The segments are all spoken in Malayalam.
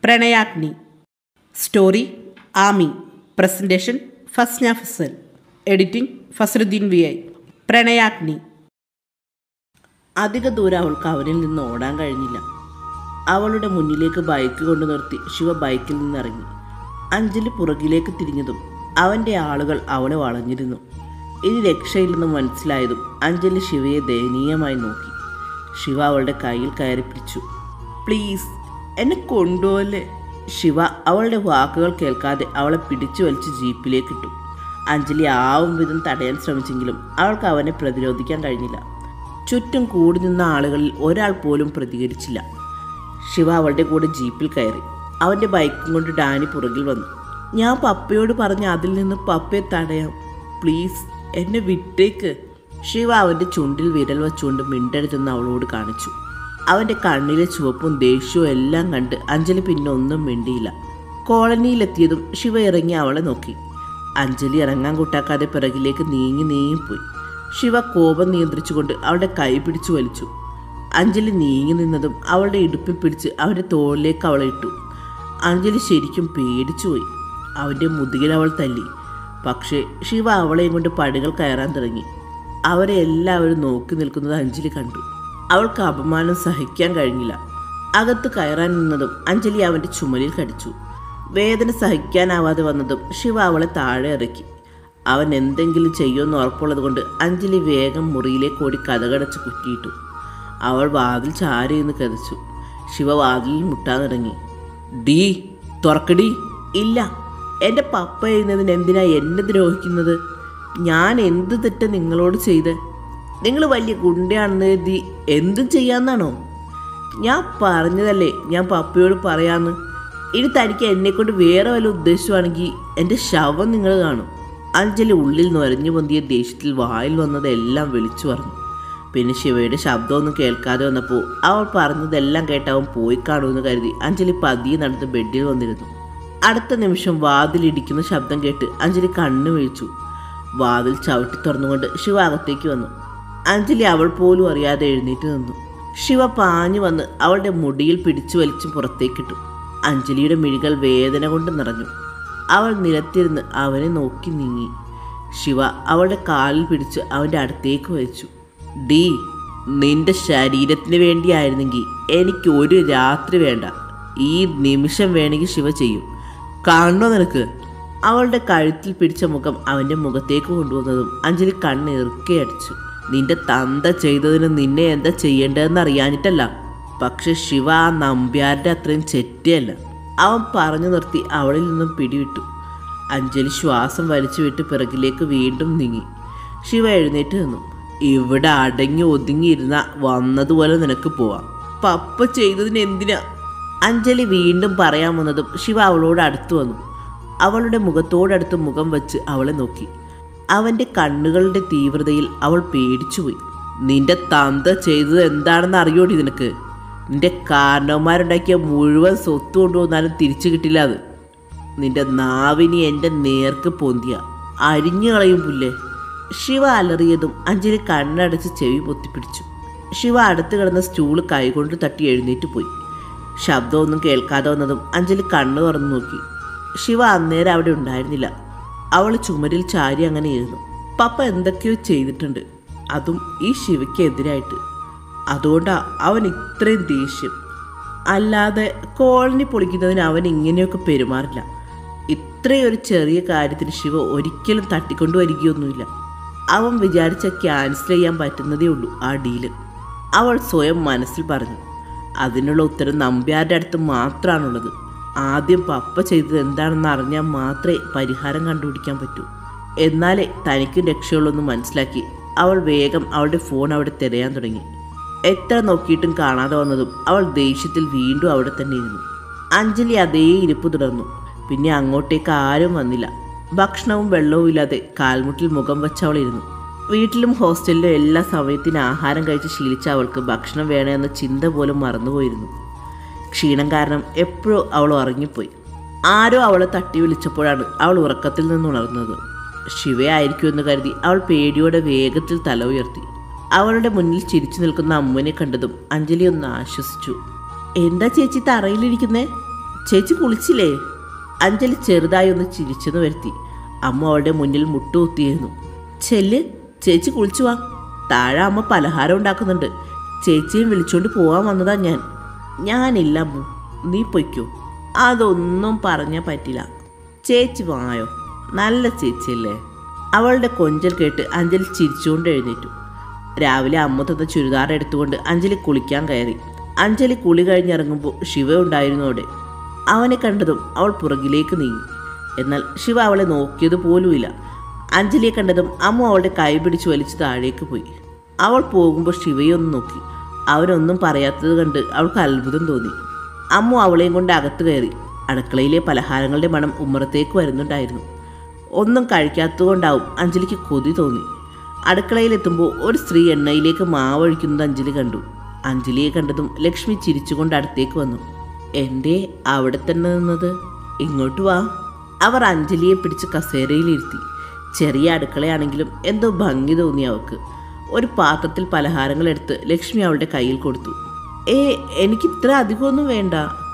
പ്രണയാഗ്നി story Aami presentation Fasna Fasal editing Fasaruddin V I Pranayagni അധിക ദൂരം അവൾക്ക് അവനിൽ നിന്ന് ഓടാൻ കഴിഞ്ഞില്ല അവളുടെ മുന്നിലേക്ക് ബൈക്ക് കൊണ്ടു നിർത്തി ശിവ ബൈക്കിൽ നിന്നിറങ്ങി അഞ്ജലി പുറകിലേക്ക് തിരിഞ്ഞതും അവൻ്റെ ആളുകൾ അവളെ വളഞ്ഞിരുന്നു ഇനി രക്ഷയില്ലെന്ന് മനസ്സിലായതും അഞ്ജലി ശിവയെ ദയനീയമായി നോക്കി ശിവ അവളുടെ കയ്യിൽ കയറി പിടിച്ചു പ്ലീസ് എന്നെ കൊണ്ടുപോകല്ലേ ശിവ അവളുടെ വാക്കുകൾ കേൾക്കാതെ അവളെ പിടിച്ചു വലിച്ച് ജീപ്പിലേക്ക് ഇട്ടു അഞ്ജലി ആവും വിധം തടയാൻ ശ്രമിച്ചെങ്കിലും അവൾക്ക് അവനെ പ്രതിരോധിക്കാൻ കഴിഞ്ഞില്ല ചുറ്റും കൂടി നിന്ന ആളുകളിൽ ഒരാൾ പോലും പ്രതികരിച്ചില്ല ശിവ അവളുടെ കൂടെ ജീപ്പിൽ കയറി അവൻ്റെ ബൈക്കും കൊണ്ട് ഡാനി പുറകിൽ വന്നു ഞാൻ പപ്പയോട് പറഞ്ഞ അതിൽ നിന്ന് പപ്പയെ തടയാം പ്ലീസ് എന്നെ വിട്ടേക്ക് ശിവ അവൻ്റെ ചുണ്ടിൽ വിരൽ വെച്ചുകൊണ്ട് മിണ്ടരുതെന്ന് അവളോട് കാണിച്ചു അവൻ്റെ കണ്ണിലെ ചുവപ്പും ദേഷ്യവും എല്ലാം കണ്ട് അഞ്ജലി പിന്നെ ഒന്നും മിണ്ടിയില്ല കോളനിയിലെത്തിയതും ശിവ ഇറങ്ങി അവളെ നോക്കി അഞ്ജലി ഇറങ്ങാൻ കൂട്ടാക്കാതെ പിറകിലേക്ക് നീങ്ങി നീങ്ങിപ്പോയി ശിവ കോപം നിയന്ത്രിച്ചുകൊണ്ട് അവളുടെ കൈ പിടിച്ചു വലിച്ചു അഞ്ജലി നീങ്ങി നിന്നതും അവളുടെ ഇടുപ്പിൽ പിടിച്ച് അവൻ്റെ തോളിലേക്ക് അവളെ ഇട്ടു അഞ്ജലി ശരിക്കും പേടിച്ചുപോയി അവൻ്റെ മുതുകിൽ അവൾ തല്ലി പക്ഷേ ശിവ അവളെയും കൊണ്ട് പടികൾ കയറാൻ തുടങ്ങി അവരെ എല്ലാവരും നോക്കി നിൽക്കുന്നത് അഞ്ജലി കണ്ടു അവൾക്ക് അപമാനം സഹിക്കാൻ കഴിഞ്ഞില്ല അകത്ത് കയറാൻ നിന്നതും അഞ്ജലി അവൻ്റെ ചുമലിൽ കടിച്ചു വേദന സഹിക്കാനാവാതെ വന്നതും ശിവ അവളെ താഴെ ഇറക്കി അവൻ എന്തെങ്കിലും ചെയ്യുമെന്ന് ഉറപ്പുള്ളത് കൊണ്ട് അഞ്ജലി വേഗം മുറിയിലേക്ക് ഓടി കഥകടച്ച് കുറ്റിയിട്ടു അവൾ വാതിൽ ചാരി എന്ന് കഥച്ചു ശിവ വാതിലിൽ മുട്ടാൻ തുടങ്ങി ഡീ തുറക്കടി ഇല്ല എൻ്റെ പപ്പ എഴുന്നതിന് എന്തിനാ എന്നെ ദ്രോഹിക്കുന്നത് ഞാൻ എന്ത് തെറ്റ് നിങ്ങളോട് ചെയ്ത് നിങ്ങൾ വലിയ ഗുണ്ടയാണെന്ന് കരുതി എന്തും ചെയ്യാന്നാണോ ഞാൻ പറഞ്ഞതല്ലേ ഞാൻ പപ്പയോട് പറയാന്ന് ഇനി തനിക്ക് എന്നെക്കൊണ്ട് വേറെ വല്ല ഉദ്ദേശമാണെങ്കിൽ എൻ്റെ ശവം നിങ്ങൾ കാണും അഞ്ജലി ഉള്ളിൽ നുരഞ്ഞു പൊന്തിയ ദേഷ്യത്തിൽ വായിൽ വന്നതെല്ലാം വിളിച്ചു പറഞ്ഞു പിന്നെ ശിവയുടെ ശബ്ദമൊന്നും കേൾക്കാതെ വന്നപ്പോൾ അവൾ പറഞ്ഞതെല്ലാം കേട്ട് അവൻ പോയി കാണുമെന്ന് കരുതി അഞ്ജലി പതിയെ നടന്ന് ബെഡിൽ വന്നിരുന്നു അടുത്ത നിമിഷം വാതിലിടിക്കുന്ന ശബ്ദം കേട്ട് അഞ്ജലി കണ്ണു വീഴ്ച്ചു വാതിൽ ചവിട്ടി തുറന്നുകൊണ്ട് ശിവ അകത്തേക്ക് വന്നു അഞ്ജലി അവൾ പോലും അറിയാതെ എഴുന്നേറ്റ് നിന്നു ശിവ പാഞ്ഞു വന്ന് അവളുടെ മുടിയിൽ പിടിച്ചു വലിച്ചും പുറത്തേക്കിട്ടു അഞ്ജലിയുടെ മിഴികൾ വേദന കൊണ്ട് നിറഞ്ഞു അവൾ നിലത്തിരുന്ന് അവനെ നോക്കി നീങ്ങി ശിവ അവളുടെ കാലിൽ പിടിച്ച് അവൻ്റെ അടുത്തേക്ക് വലിച്ചു ഡീ നിന്റെ ശരീരത്തിന് വേണ്ടിയായിരുന്നെങ്കിൽ എനിക്ക് ഒരു രാത്രി വേണ്ട ഈ നിമിഷം വേണമെങ്കിൽ ശിവ ചെയ്യും കാണണോ നിനക്ക് അവളുടെ കഴുത്തിൽ പിടിച്ച മുഖം അവൻ്റെ മുഖത്തേക്ക് കൊണ്ടുവന്നതും അഞ്ജലി കണ്ണ് ഇറുക്കിയടിച്ചു നിന്റെ തന്ത ചെയ്തതിന് നിന്നെ എന്താ ചെയ്യേണ്ടതെന്ന് അറിയാഞ്ഞിട്ടല്ല പക്ഷെ ശിവ ആ നമ്പ്യാരുടെ അത്രയും ചെറ്റിയല്ല അവൻ പറഞ്ഞു നിർത്തി അവളിൽ നിന്നും പിടിവിട്ടു അഞ്ജലി ശ്വാസം വലിച്ചു വിട്ട് പിറകിലേക്ക് വീണ്ടും നീങ്ങി ശിവ എഴുന്നേറ്റ് നിന്നു ഇവിടെ അടങ്ങി ഒതുങ്ങിയിരുന്ന വന്നതുപോലെ നിനക്ക് പോവാം പപ്പ ചെയ്തതിന് എന്തിനാ അഞ്ജലി വീണ്ടും പറയാൻ വന്നതും ശിവ അവളോട് അടുത്തു വന്നു അവളുടെ മുഖത്തോടടുത്ത് മുഖം വെച്ച് അവളെ നോക്കി അവൻ്റെ കണ്ണുകളുടെ തീവ്രതയിൽ അവൾ പേടിച്ചുപോയി നിന്റെ തന്ത ചെയ്തത് എന്താണെന്ന് അറിയോടി നിനക്ക് നിന്റെ കാരണവന്മാരുണ്ടാക്കിയ മുഴുവൻ സ്വത്ത് കൊണ്ടുവന്നാലും തിരിച്ചു കിട്ടില്ല അത് നിന്റെ നാവിനി എൻ്റെ നേർക്ക് പൊന്തിയ അരിഞ്ഞു കളയും പുല്ലേ ശിവ അലറിയതും അഞ്ജലി കണ്ണടച്ച് ചെവി പൊത്തിപ്പിടിച്ചു ശിവ അടുത്ത് കിടന്ന സ്റ്റൂള് കൈകൊണ്ട് തട്ടി എഴുന്നേറ്റ് പോയി ശബ്ദമൊന്നും കേൾക്കാതെ വന്നതും അഞ്ജലി കണ്ണു തുറന്നു നോക്കി ശിവ അന്നേരം അവിടെ ഉണ്ടായിരുന്നില്ല അവൾ ചുമരിൽ ചാരി അങ്ങനെ ഇരുന്നു പപ്പ എന്തൊക്കെയോ ചെയ്തിട്ടുണ്ട് അതും ഈ ശിവയ്ക്ക് എതിരായിട്ട് അതുകൊണ്ടാ അവൻ ഇത്രയും ദേഷ്യം അല്ലാതെ കോളനി പൊളിക്കുന്നതിന് അവൻ ഇങ്ങനെയൊക്കെ പെരുമാറില്ല ഇത്രയൊരു ചെറിയ കാര്യത്തിന് ശിവ ഒരിക്കലും തട്ടിക്കൊണ്ടു വരികയൊന്നുമില്ല അവൻ വിചാരിച്ച ക്യാൻസൽ ചെയ്യാൻ പറ്റുന്നതേ ഉള്ളൂ ആ ഡീല് അവൾ സ്വയം മനസ്സിൽ പറഞ്ഞു അതിനുള്ള ഉത്തരം നമ്പ്യാരുടെ അടുത്ത് മാത്രമാണുള്ളത് ആദ്യം പപ്പ ചെയ്തത് എന്താണെന്ന് അറിഞ്ഞാൽ മാത്രമേ പരിഹാരം കണ്ടുപിടിക്കാൻ പറ്റൂ എന്നാലേ തനിക്കും രക്ഷയുള്ളൂ മനസ്സിലാക്കി അവൾ വേഗം അവളുടെ ഫോൺ അവിടെ തിരയാൻ തുടങ്ങി എത്ര നോക്കിയിട്ടും കാണാതെ വന്നതും അവൾ ദേഷ്യത്തിൽ വീണ്ടും അവിടെ തന്നെ ഇരുന്നു അഞ്ജലി അതേ ഇരിപ്പ് തുടർന്നു പിന്നെ അങ്ങോട്ടേക്ക് ആരും വന്നില്ല ഭക്ഷണവും വെള്ളവും ഇല്ലാതെ കാൽമുട്ടിൽ മുഖം വെച്ച് അവൾ ഇരുന്നു വീട്ടിലും ഹോസ്റ്റലിലും എല്ലാ സമയത്തിനും ആഹാരം കഴിച്ച് ശീലിച്ച അവൾക്ക് ഭക്ഷണം വേണമെന്ന ചിന്ത പോലും മറന്നുപോയിരുന്നു ക്ഷീണം കാരണം എപ്പോഴും അവൾ ഉറങ്ങിപ്പോയി ആരോ അവളെ തട്ടി വിളിച്ചപ്പോഴാണ് അവൾ ഉറക്കത്തിൽ നിന്ന് ഉണർന്നത് ശിവയായിരിക്കുമെന്ന് കരുതി അവൾ പേടിയോടെ വേഗത്തിൽ തല ഉയർത്തി അവളുടെ മുന്നിൽ ചിരിച്ചു നിൽക്കുന്ന അമ്മുവിനെ കണ്ടതും അഞ്ജലി ഒന്ന് ആശ്വസിച്ചു എന്താ ചേച്ചി തറയിലിരിക്കുന്നേ ചേച്ചി കുളിച്ചില്ലേ അഞ്ജലി ചെറുതായി ഒന്ന് ചിരിച്ചെന്ന് വരുത്തി അമ്മ അവളുടെ മുന്നിൽ മുട്ടുകുത്തിയിരുന്നു ചെല്ല് ചേച്ചി കുളിച്ചു വാ താഴെ അമ്മ പലഹാരം ഉണ്ടാക്കുന്നുണ്ട് ചേച്ചിയും വിളിച്ചോണ്ട് പോവാൻ വന്നതാ ഞാൻ ഞാനില്ല അമ്മു നീ പൊയ്ക്കോ അതൊന്നും പറഞ്ഞാൽ പറ്റില്ല ചേച്ചി വായോ നല്ല ചേച്ചിയല്ലേ അവളുടെ കൊഞ്ചൽ കേട്ട് അഞ്ജലി ചിരിച്ചുകൊണ്ട് എഴുന്നേറ്റു രാവിലെ അമ്മ തന്ന ചുരിദാർ എടുത്തുകൊണ്ട് അഞ്ജലി കുളിക്കാൻ കയറി അഞ്ജലി കുളി കഴിഞ്ഞിറങ്ങുമ്പോൾ ശിവ ഉണ്ടായിരുന്നു അവിടെ അവനെ കണ്ടതും അവൾ പുറകിലേക്ക് നീങ്ങി എന്നാൽ ശിവ അവളെ നോക്കിയത് പോലുമില്ല അഞ്ജലിയെ കണ്ടതും അമ്മ അവളുടെ കൈ പിടിച്ച് വലിച്ച് താഴേക്ക് പോയി അവൾ പോകുമ്പോൾ ശിവയൊന്ന് നോക്കി അവരൊന്നും പറയാത്തത് കണ്ട് അവൾക്ക് അത്ഭുതം തോന്നി അമ്മ അവളെയും കൊണ്ട് അകത്ത് കയറി അടുക്കളയിലെ പലഹാരങ്ങളുടെ മണം ഉമ്മറത്തേക്ക് വരുന്നുണ്ടായിരുന്നു ഒന്നും കഴിക്കാത്തതുകൊണ്ടാവും അഞ്ജലിക്ക് കൊതി തോന്നി അടുക്കളയിലെത്തുമ്പോൾ ഒരു സ്ത്രീ എണ്ണയിലേക്ക് മാവൊഴിക്കുന്നത് അഞ്ജലി കണ്ടു അഞ്ജലിയെ കണ്ടതും ലക്ഷ്മി ചിരിച്ചുകൊണ്ട് അടുത്തേക്ക് വന്നു എൻ്റെ അവിടെ തന്നെ നിന്നത് ഇങ്ങോട്ട് വാ അവർ അഞ്ജലിയെ പിടിച്ച് കസേരയിലിരുത്തി ചെറിയ അടുക്കളയാണെങ്കിലും എന്തോ ഭംഗി തോന്നി അവൾക്ക് ഒരു പാത്രത്തിൽ പലഹാരങ്ങൾ എടുത്ത് ലക്ഷ്മി അവളുടെ കയ്യിൽ കൊടുത്തു ഏ എനിക്ക് ഇത്ര അധികമൊന്നും വേണ്ട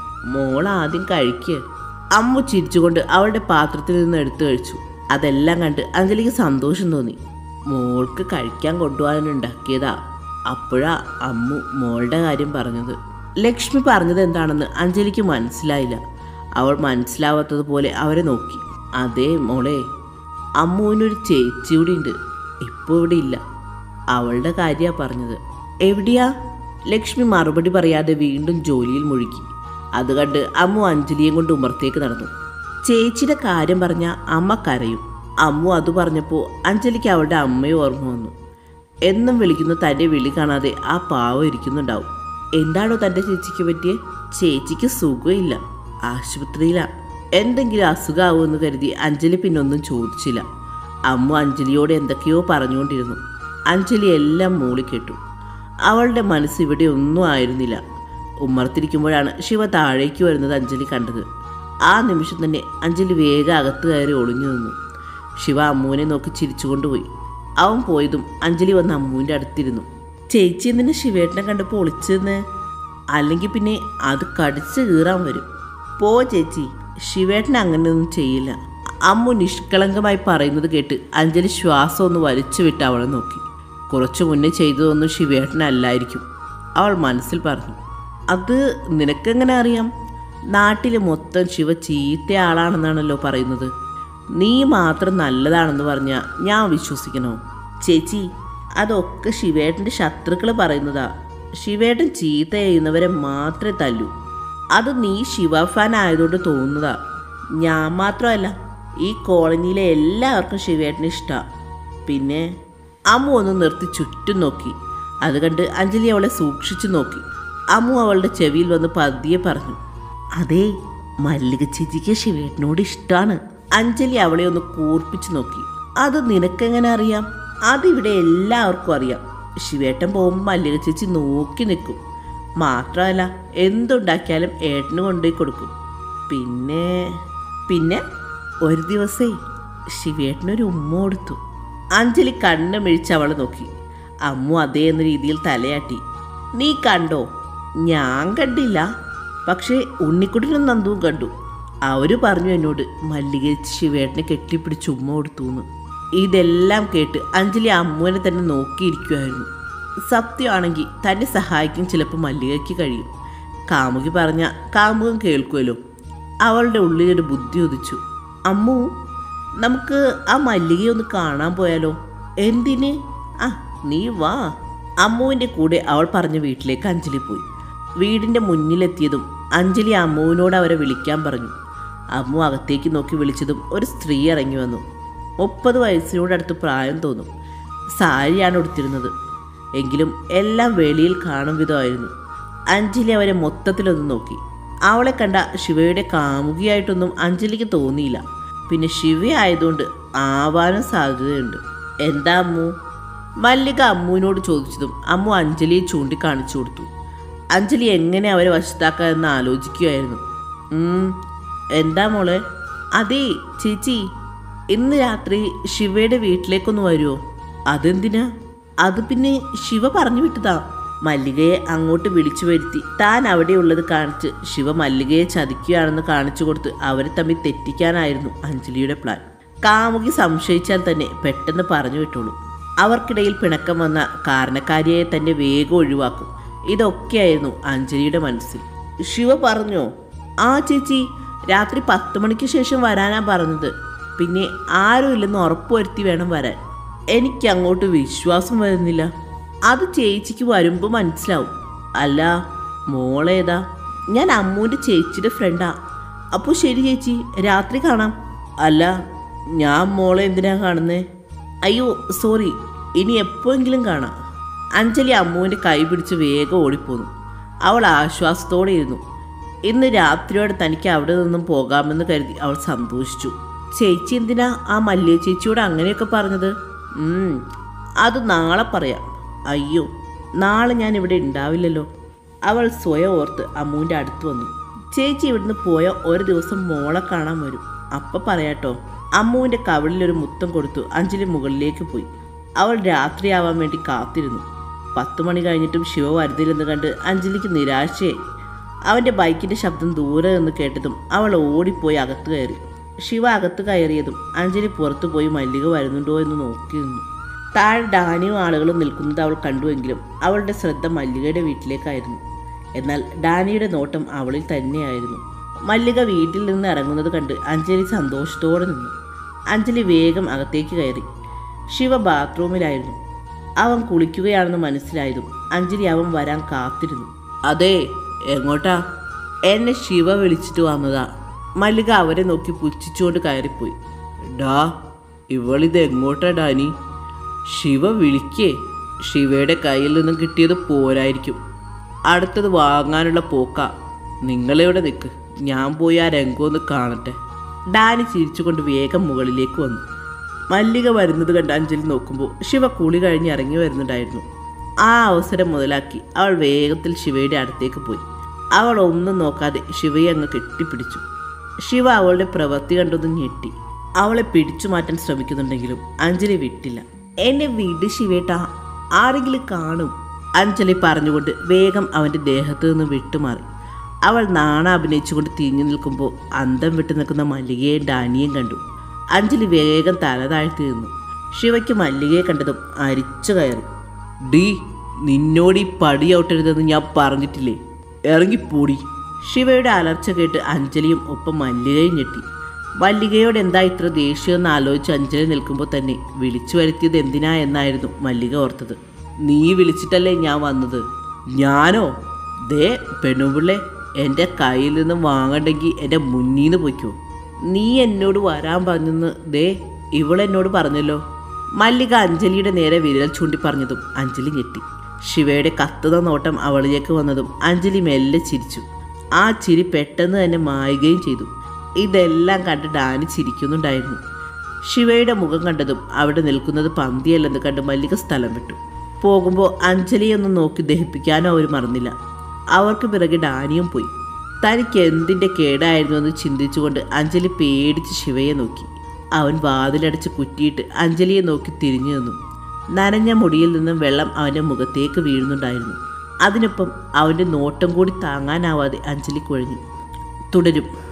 മോൾ ആദ്യം കഴിക്ക് അമ്മു ചിരിച്ചുകൊണ്ട് അവളുടെ പാത്രത്തിൽ നിന്ന് എടുത്തു കഴിച്ചു അതെല്ലാം കണ്ട് അഞ്ജലിക്ക് സന്തോഷം തോന്നി മോൾക്ക് കഴിക്കാൻ കൊണ്ടുപോകാനുണ്ടാക്കിയതാ അപ്പോഴാ അമ്മു മോളുടെ കാര്യം പറഞ്ഞത് ലക്ഷ്മി പറഞ്ഞത് എന്താണെന്ന് അഞ്ജലിക്ക് മനസ്സിലായില്ല അവൾ മനസ്സിലാവാത്തതുപോലെ അവരെ നോക്കി അതേ മോളെ അമ്മുവിനൊരു ചേച്ചി കൂടി ഉണ്ട് ഇപ്പോൾ ഇവിടെ ഇല്ല അവളുടെ കാര്യമാണ് പറഞ്ഞത് എവിടെയാ ലക്ഷ്മി മറുപടി പറയാതെ വീണ്ടും ജോലിയിൽ മുഴുകി അത് കണ്ട് അമ്മു അഞ്ജലിയും കൊണ്ട് ഉമ്മറത്തേക്ക് നടന്നു ചേച്ചിയുടെ കാര്യം പറഞ്ഞ അമ്മ കരയും അമ്മു അത് പറഞ്ഞപ്പോൾ അഞ്ജലിക്ക് അവളുടെ അമ്മയെ ഓർമ്മ വന്നു എന്നും വിളിക്കുന്ന തൻ്റെ വിളി കാണാതെ ആ പാവം ഇരിക്കുന്നുണ്ടാവും എന്താണോ തൻ്റെ ചേച്ചിക്ക് പറ്റിയേ ചേച്ചിക്ക് സുഖമില്ല ആശുപത്രിയിലാണ് എന്തെങ്കിലും അസുഖമാവുമെന്ന് കരുതി അഞ്ജലി പിന്നൊന്നും ചോദിച്ചില്ല അമ്മ അഞ്ജലിയോട് എന്തൊക്കെയോ പറഞ്ഞുകൊണ്ടിരുന്നു അഞ്ജലി എല്ലാം മൂളി കേട്ടു അവളുടെ മനസ്സ് ഇവിടെ ഒന്നും ആയിരുന്നില്ല ഉമ്മറത്തിരിക്കുമ്പോഴാണ് ശിവ താഴേക്ക് വരുന്നത് അഞ്ജലി കണ്ടത് ആ നിമിഷം തന്നെ അഞ്ജലി വേഗം അകത്ത് കയറി ഒളിഞ്ഞു നിന്നു ശിവ അമ്മുവിനെ നോക്കി ചിരിച്ചുകൊണ്ടുപോയി അവൻ പോയതും അഞ്ജലി വന്ന് അമ്മുവിൻ്റെ അടുത്തിരുന്നു ചേച്ചി എന്തിനാ ശിവേട്ടനെ കണ്ടപ്പോൾ ഒളിച്ചെന്ന് അല്ലെങ്കിൽ പിന്നെ അത് കടിച്ച് കീറാൻ വരും പോ ചേച്ചി ശിവേട്ടൻ അങ്ങനെയൊന്നും ചെയ്യില്ല അമ്മു നിഷ്കളങ്കമായി പറയുന്നത് കേട്ട് അഞ്ജലി ശ്വാസം ഒന്ന് വലിച്ചു വിട്ട് അവളെ നോക്കി കുറച്ചു മുന്നേ ചെയ്തതൊന്നും ശിവേട്ടനല്ലായിരിക്കും അവൾ മനസ്സിൽ പറഞ്ഞു അത് നിനക്കെങ്ങനെ അറിയാം നാട്ടിലെ മൊത്തം ശിവ ചീത്ത ആളാണെന്നാണല്ലോ പറയുന്നത് നീ മാത്രം നല്ലതാണെന്ന് പറഞ്ഞാൽ ഞാൻ വിശ്വസിക്കണോ ചേച്ചി അതൊക്കെ ശിവേട്ടൻ്റെ ശത്രുക്കൾ പറയുന്നതാ ശിവേട്ടൻ ചീത്ത ചെയ്യുന്നവരെ മാത്രമേ തല്ലൂ അത് നീ ശിവ ഫാൻ ആയതുകൊണ്ട് തോന്നുന്നതാ ഞാൻ മാത്രമല്ല ഈ കോളനിയിലെ എല്ലാവർക്കും ശിവേട്ടന് ഇഷ്ടമാണ് പിന്നെ അമ്മു ഒന്ന് നിർത്തി ചുറ്റും നോക്കി അത് കണ്ട് അഞ്ജലി അവളെ സൂക്ഷിച്ചു നോക്കി അമ്മു അവളുടെ ചെവിയിൽ വന്ന് പതിയെ പറഞ്ഞു അതേ മല്ലിക ചേച്ചിക്ക് ശിവേട്ടനോട് ഇഷ്ടമാണ് അഞ്ജലി അവളെ ഒന്ന് കൂർപ്പിച്ചു നോക്കി അത് നിനക്കെങ്ങനെ അറിയാം അതിവിടെ എല്ലാവർക്കും അറിയാം ശിവേട്ടൻ പോകുമ്പോൾ മല്ലിക ചേച്ചി നോക്കി നിൽക്കും മാത്രമല്ല എന്തുണ്ടാക്കിയാലും ഏട്ടന് കൊണ്ടുപോയി കൊടുക്കും പിന്നെ പിന്നെ ഒരു ദിവസേ ശിവേട്ടനൊരു ഉമ്മ കൊടുത്തു അഞ്ജലി കണ്ണ് മിഴിച്ച് അവളെ നോക്കി അമ്മു അതേ എന്ന രീതിയിൽ തലയാട്ടി നീ കണ്ടോ ഞാൻ കണ്ടില്ല പക്ഷേ ഉണ്ണിക്കുട്ടനും നന്ദുവും കണ്ടു അവര് പറഞ്ഞു എന്നോട് മല്ലിക ശിവേട്ടനെ കെട്ടിപ്പിടിച്ച് ഉമ്മ കൊടുത്തു എന്ന് ഇതെല്ലാം കേട്ട് അഞ്ജലി അമ്മുവിനെ തന്നെ നോക്കിയിരിക്കുമായിരുന്നു സത്യമാണെങ്കിൽ തന്നെ സഹായിക്കാൻ ചിലപ്പോൾ മല്ലികയ്ക്ക് കഴിയും കാമുകി പറഞ്ഞ കാമുകൻ കേൾക്കുമല്ലോ അവളുടെ ഉള്ളിലൊരു ബുദ്ധി ഉദിച്ചു അമ്മു നമുക്ക് ആ മല്ലികയെ ഒന്ന് കാണാൻ പോയാലോ എന്തിന് ആ നീ വാ അമ്മുവിൻ്റെ കൂടെ അവൾ പറഞ്ഞ വീട്ടിലേക്ക് അഞ്ജലി പോയി വീടിൻ്റെ മുന്നിലെത്തിയതും അഞ്ജലി അമ്മുവിനോട് അവരെ വിളിക്കാൻ പറഞ്ഞു അമ്മു അകത്തേക്ക് നോക്കി വിളിച്ചതും ഒരു സ്ത്രീ ഇറങ്ങി വന്നു മുപ്പത് വയസ്സിനോടടുത്ത് പ്രായം തോന്നും സാരിയാണ് ഉടുത്തിരുന്നത് എങ്കിലും എല്ലാം വെളിയിൽ കാണും വിധമായിരുന്നു അഞ്ജലി അവരെ മൊത്തത്തിലൊന്ന് നോക്കി അവളെ കണ്ട ശിവയുടെ കാമുകിയായിട്ടൊന്നും അഞ്ജലിക്ക് തോന്നിയില്ല പിന്നെ ശിവ ആയതുകൊണ്ട് ആവാനും സാധ്യതയുണ്ട് എന്താ അമ്മു മല്ലിക അമ്മുവിനോട് ചോദിച്ചതും അമ്മു അഞ്ജലിയെ ചൂണ്ടിക്കാണിച്ചു കൊടുത്തു അഞ്ജലി എങ്ങനെ അവരെ വശത്താക്കാമെന്ന് ആലോചിക്കുകയായിരുന്നു "ഉം, എന്താ മോളെ അതേ ചേച്ചി ഇന്ന് രാത്രി ശിവയുടെ വീട്ടിലേക്കൊന്ന് വരുമോ അതെന്തിനാ അത് പിന്നെ ശിവ പറഞ്ഞു വിട്ടതാ മല്ലികയെ അങ്ങോട്ട് വിളിച്ചു വരുത്തി താൻ അവിടെയുള്ളത് കാണിച്ച് ശിവ മല്ലികയെ ചതിക്കുകയാണെന്ന് കാണിച്ചു കൊടുത്ത് അവരെ തമ്മിൽ തെറ്റിക്കാനായിരുന്നു അഞ്ജലിയുടെ പ്ലാൻ കാമുകി സംശയിച്ചാൽ തന്നെ പെട്ടെന്ന് പറഞ്ഞു വിട്ടോളൂ അവർക്കിടയിൽ പിണക്കം വന്ന കാരണക്കാരിയെ തന്നെ വേഗം ഒഴിവാക്കും ഇതൊക്കെയായിരുന്നു അഞ്ജലിയുടെ മനസ്സിൽ ശിവ പറഞ്ഞോ ആ ചേച്ചി രാത്രി പത്ത് മണിക്ക് ശേഷം വരാനാ പറഞ്ഞത് പിന്നെ ആരും ഇല്ലെന്ന് ഉറപ്പുവരുത്തി വേണം വരാൻ എനിക്ക് അങ്ങോട്ട് വിശ്വാസം വരുന്നില്ല അത് ചേച്ചിക്ക് വരുമ്പോൾ മനസ്സിലാവും അല്ല മോളേതാ ഞാൻ അമ്മൂൻ്റെ ചേച്ചിയുടെ ഫ്രണ്ടാ അപ്പോൾ ശരി ചേച്ചി രാത്രി കാണാം അല്ല ഞാൻ മോളെ എന്തിനാ കാണുന്നേ അയ്യോ സോറി ഇനി എപ്പോഴെങ്കിലും കാണാം അഞ്ജലി അമ്മുവിൻ്റെ കൈ പിടിച്ച് വേഗം ഓടിപ്പോന്നു അവൾ ആശ്വാസത്തോടെ ഇരുന്നു ഇന്ന് രാത്രിയോടെ തനിക്ക് അവിടെ നിന്നും പോകാമെന്ന് കരുതി അവൾ സന്തോഷിച്ചു ചേച്ചി എന്തിനാ ആ മല്ലിയ ചേച്ചിയോട് അങ്ങനെയൊക്കെ പറഞ്ഞത് ഉം, അത് നാളെ പറയാം അയ്യോ നാളെ ഞാൻ ഇവിടെ ഉണ്ടാവില്ലല്ലോ അവൾ സ്വയം ഓർത്ത് അമ്മുവിൻ്റെ അടുത്ത് വന്നു ചേച്ചി ഇവിടുന്ന് പോയ ഒരു ദിവസം മോളെ കാണാൻ വരും അപ്പം പറയാട്ടോ അമ്മുവിൻ്റെ കവിളിലൊരു മുത്തം കൊടുത്തു അഞ്ജലി മുകളിലേക്ക് പോയി അവൾ രാത്രിയാവാൻ വേണ്ടി കാത്തിരുന്നു പത്ത് മണി കഴിഞ്ഞിട്ടും ശിവ വരുന്നില്ലെന്ന് കണ്ട് അഞ്ജലിക്ക് നിരാശയായി അവൻ്റെ ബൈക്കിൻ്റെ ശബ്ദം ദൂരെ നിന്ന് കേട്ടതും അവൾ ഓടിപ്പോയി അകത്ത് കയറി ശിവ അകത്ത് കയറിയതും അഞ്ജലി പുറത്തു പോയി മല്ലിക വരുന്നുണ്ടോ എന്ന് നോക്കി നിന്നു താഴെ ഡാനിയും ആളുകളും നിൽക്കുന്നത് അവൾ കണ്ടുവെങ്കിലും അവളുടെ ശ്രദ്ധ മല്ലികയുടെ വീട്ടിലേക്കായിരുന്നു എന്നാൽ ഡാനിയുടെ നോട്ടം അവളിൽ തന്നെയായിരുന്നു മല്ലിക വീട്ടിൽ നിന്ന് ഇറങ്ങുന്നത് കണ്ട് അഞ്ജലി സന്തോഷത്തോടെ നിന്നു അഞ്ജലി വേഗം അകത്തേക്ക് കയറി ശിവ ബാത്റൂമിലായിരുന്നു അവൻ കുളിക്കുകയാണെന്ന് മനസ്സിലായതും അഞ്ജലി അവൻ വരാൻ കാത്തിരുന്നു അതെ എങ്ങോട്ടാ എന്നെ ശിവ വിളിച്ചിട്ട് വന്നതാ മല്ലിക അവരെ നോക്കി പുച്ഛിച്ചുകൊണ്ട് കയറിപ്പോയി ഡാ ഇവളിത് എങ്ങോട്ടാ ഡാനി ശിവ വിളിക്കേ ശിവയുടെ കയ്യിൽ നിന്നും കിട്ടിയത് പോരായിരിക്കും അടുത്തത് വാങ്ങാനുള്ള പോക്ക നിങ്ങളിവിടെ നിൽക്ക് ഞാൻ പോയി ആ രംഗം ഒന്ന് കാണട്ടെ ഡാനി ചിരിച്ചുകൊണ്ട് വേഗം മുകളിലേക്ക് വന്നു മല്ലിക വരുന്നത് കണ്ട് അഞ്ജലി നോക്കുമ്പോൾ ശിവ കുളി കഴിഞ്ഞ് ഇറങ്ങി വരുന്നുണ്ടായിരുന്നു ആ അവസരം മുതലാക്കി അവൾ വേഗത്തിൽ ശിവയുടെ അടുത്തേക്ക് പോയി അവൾ ഒന്നും നോക്കാതെ ശിവയെ അങ്ങ് കെട്ടിപ്പിടിച്ചു ശിവ അവളുടെ പ്രവൃത്തി കണ്ടൊന്ന് ഞെട്ടി അവളെ പിടിച്ചു മാറ്റാൻ ശ്രമിക്കുന്നുണ്ടെങ്കിലും അഞ്ജലി വിട്ടില്ല എന്നെ വിട് ശിവേട്ടാ ആരെങ്കിലും കാണും അഞ്ജലി പറഞ്ഞുകൊണ്ട് വേഗം അവൻ്റെ ദേഹത്തു നിന്ന് വിട്ടുമാറി അവൾ നാണ അഭിനയിച്ചുകൊണ്ട് തിരിഞ്ഞു നിൽക്കുമ്പോൾ അന്തം വിട്ടു നിൽക്കുന്ന മല്ലികയും ഡാനിയും കണ്ടു അഞ്ജലി വേഗം തല താഴ്ത്തി നിന്നു ശിവയ്ക്ക് മല്ലികയെ കണ്ടതും അരിച്ചു കയറി ഡീ നിന്നോട് ഈ പടി ഔട്ടരുതെന്ന് ഞാൻ പറഞ്ഞിട്ടില്ലേ ഇറങ്ങിപ്പോടി ശിവയുടെ അലർച്ച കേട്ട് അഞ്ജലിയും ഒപ്പം മല്ലികയും ഞെട്ടി മല്ലികയോട് എന്താ ഇത്ര ദേഷ്യമെന്ന് ആലോചിച്ച് അഞ്ജലി നിൽക്കുമ്പോൾ തന്നെ വിളിച്ചു വരുത്തിയത് എന്തിനാ എന്നായിരുന്നു മല്ലിക ഓർത്തത് നീ വിളിച്ചിട്ടല്ലേ ഞാൻ വന്നത് ഞാനോ ദേ പെണ്ണുപിള്ളെ എൻ്റെ കയ്യിൽ നിന്നും വാങ്ങണ്ടെങ്കിൽ എൻ്റെ മുന്നിൽ നിന്ന് പൊയ്ക്കോ നീ എന്നോട് വരാൻ പറഞ്ഞെന്ന് ദേ ഇവളെന്നോട് പറഞ്ഞല്ലോ മല്ലിക അഞ്ജലിയുടെ നേരെ വിരൽ ചൂണ്ടി പറഞ്ഞതും അഞ്ജലി ഞെട്ടി ശിവയുടെ കത്തുന്ന നോട്ടം അവളിലേക്ക് വന്നതും അഞ്ജലി മെല്ലെ ചിരിച്ചു ആ ചിരി പെട്ടെന്ന് തന്നെ മായുകയും ചെയ്തു ഇതെല്ലാം കണ്ട് ഡാനി ചിരിക്കുന്നുണ്ടായിരുന്നു ശിവയുടെ മുഖം കണ്ടതും അവിടെ നിൽക്കുന്നത് പന്തിയല്ലെന്ന് കണ്ട് മല്ലിക സ്ഥലം വിട്ടു പോകുമ്പോൾ അഞ്ജലിയൊന്നും നോക്കി ദഹിപ്പിക്കാനോ അവർ മറന്നില്ല അവർക്ക് പിറകെ ഡാനിയും പോയി തനിക്ക് എന്തിൻ്റെ കേടായിരുന്നു എന്ന് ചിന്തിച്ചുകൊണ്ട് അഞ്ജലി പേടിച്ച് ശിവയെ നോക്കി അവൻ വാതിലടച്ച് കുറ്റിയിട്ട് അഞ്ജലിയെ നോക്കി തിരിഞ്ഞു നിന്നു നനഞ്ഞ മുടിയിൽ നിന്നും വെള്ളം അവൻ്റെ മുഖത്തേക്ക് വീഴുന്നുണ്ടായിരുന്നു അതിനൊപ്പം അവൻ്റെ നോട്ടം കൂടി താങ്ങാനാവാതെ അഞ്ജലി കുഴഞ്ഞു തുടരും